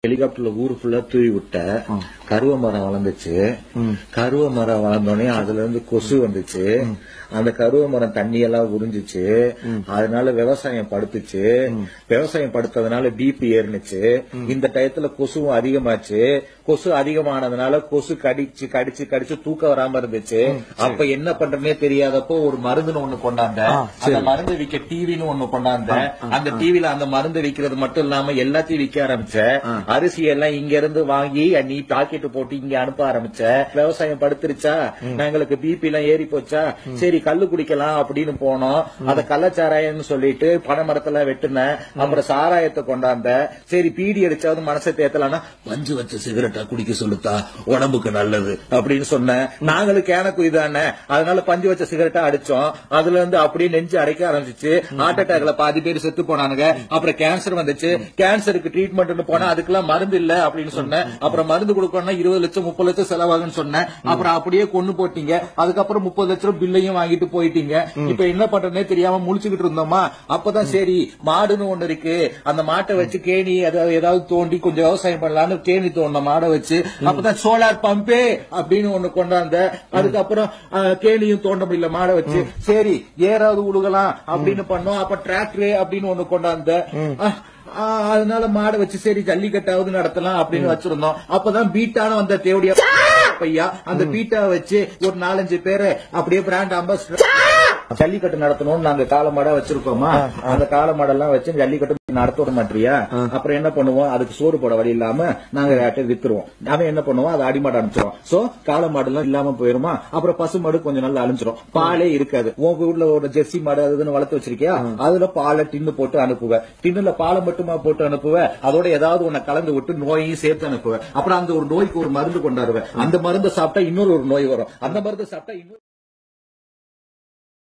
ஹெலிகாப்டர்ல ஊர் ஃபுல்லா தூவி விட்ட கருவ மரம் வளர்ந்துச்சு கருவ மரம் வளர்ந்தோடனே அதுல இருந்து கொசு வந்துச்சு அந்த கருவ மரம் தண்ணி எல்லாம் உறிஞ்சிச்சு அதனால விவசாயம் படுத்துச்சு விவசாயம் படுத்ததுனால பிபி ஏறினுச்சு இந்த டயத்துல கொசுவும் அதிகமாச்சு கொசு அதிகமானதுனால கொசு கடிச்சு கடிச்சு கடிச்சு தூக்கம் வராம இருந்துச்சு அப்ப என்ன பண்றதுனே தெரியாதப்போ ஒரு மருந்துன்னு ஒண்ணு கொண்டாந்த அந்த மருந்து விக்க டிவின்னு ஒண்ணு கொண்டாந்த அந்த டிவில அந்த மருந்து விக்கிறது மட்டும் இல்லாம எல்லாத்தையும் விக்க ஆரம்பிச்ச அரிசி எல்லாம் இங்க இருந்து வாங்கி நீ பாக்கெட் போட்டு இங்க அனுப்ப ஆரம்பிச்ச விவசாயம் படுத்துருச்சா எங்களுக்கு பிபி எல்லாம் ஏறி போச்சா சரி கல்லு குடிக்கலாம் அப்படின்னு போனோம் அத கள்ளச்சாராயம்னு சொல்லிட்டு பனை மரத்துல வெட்டுனேன் அப்புறம் சாராயத்தை கொண்டாந்த சரி பீடி அடிச்சாவது மனசை தேத்தலாம்னா பஞ்சு வச்ச சிகரெட்டா குடிக்க சொல்லுத்தா உடம்புக்கு நல்லது அப்படின்னு சொன்னேன் நாங்களும் கேன குய்தானே அதனால பஞ்சு வச்ச சிகரெட்டா அடிச்சோம் அதுல இருந்து அப்படியே நெஞ்சு அடைக்க ஆரம்பிச்சிச்சு ஹார்ட் அட்டாக்ல பாதி பேர் செத்து போனானுங்க அப்புறம் கேன்சர் வந்துச்சு கேன்சருக்கு ட்ரீட்மெண்ட் போனா அதுக்கெல்லாம் மருந்து இல்ல அப்படின்னு சொன்னேன் அப்புறம் மருந்து கொடுக்கணும்னா இருபது லட்சம் முப்பது லட்சம் செலவாகும்னு சொன்னேன் அப்புறம் அப்படியே கொண்டு போட்டீங்க அதுக்கப்புறம் முப்பது லட்சம் பில்லையும் வாங்கிட்டு போயிட்டீங்க இப்ப என்ன பண்றதுனே தெரியாம முழிச்சுக்கிட்டு இருந்தோமா அப்பதான் சரி மாடுன்னு ஒண்ணு இருக்கு அந்த மாட்டை வச்சு கேணி அதாவது ஏதாவது தோண்டி கொஞ்சம் விவசாயம் பண்ணலாம்னு கேணி தோண்ட மாடை வச்சு அப்பதான் சோலார் பம்பே அப்படின்னு ஒண்ணு கொண்டாந்த அதுக்கப்புறம் அஹ், கேணியும் தோண்ட முடியல மாடை வச்சு சரி ஏறாவது உழுகலாம் அப்படின்னு பண்ணோம் அப்ப டிராக்டர் அப்படின்னு ஒண்ணு கொண்டாந்த அஹ், ஆஹ், அதனால மாடை வச்சு சரி ஜல்லிக்கட்டாவது நடத்தலாம் அப்படின்னு வச்சிருந்தோம் அப்பதான் பீட்டான வந்த தேவடியா பையா அந்த பீட்டா வச்சு ஒரு நாலஞ்சு பேரை அப்படியே பிராண்ட் அம்பாசிடர் ஜல்லிக்கட்டு நடத்தணும்னு நாங்க காலமாடா வச்சிருக்கோமா அந்த காலமாடெல்லாம் வச்சு ஜல்லிக்கட்டு நடத்த விட மாட்டியா அப்புறம் என்ன பண்ணுவோம் அதுக்கு சோறு போட வழி இல்லாம நாங்க யார்கிட்ட வித்துருவோம் அவன் என்ன பண்ணுவோம் அதை அடிமாடு அனுப்பிச்சிரும் சோ காலமாடு எல்லாம் இல்லாம போயிருமா அப்புறம் பசு மாடு கொஞ்சம் நாள் அழிஞ்சிரும் பாலே இருக்காது உங்க ஊர்ல ஒரு ஜெர்சி மாடு அது இதுன்னு வளர்த்து வச்சிருக்கியா அதுல பாலை டின்னு போட்டு அனுப்புவ டின்னுல பாலை மட்டுமா போட்டு அனுப்புவ அதோட ஏதாவது ஒண்ண கலந்து விட்டு நோயையும் சேர்த்து அனுப்புவ அப்புறம் அந்த ஒரு நோய்க்கு ஒரு மருந்து கொண்டாடுவேன் அந்த மருந்தை சாப்பிட்டா இன்னொரு ஒரு நோய் வரும் அந்த மருந்து சாப்பிட்டா இன்னொரு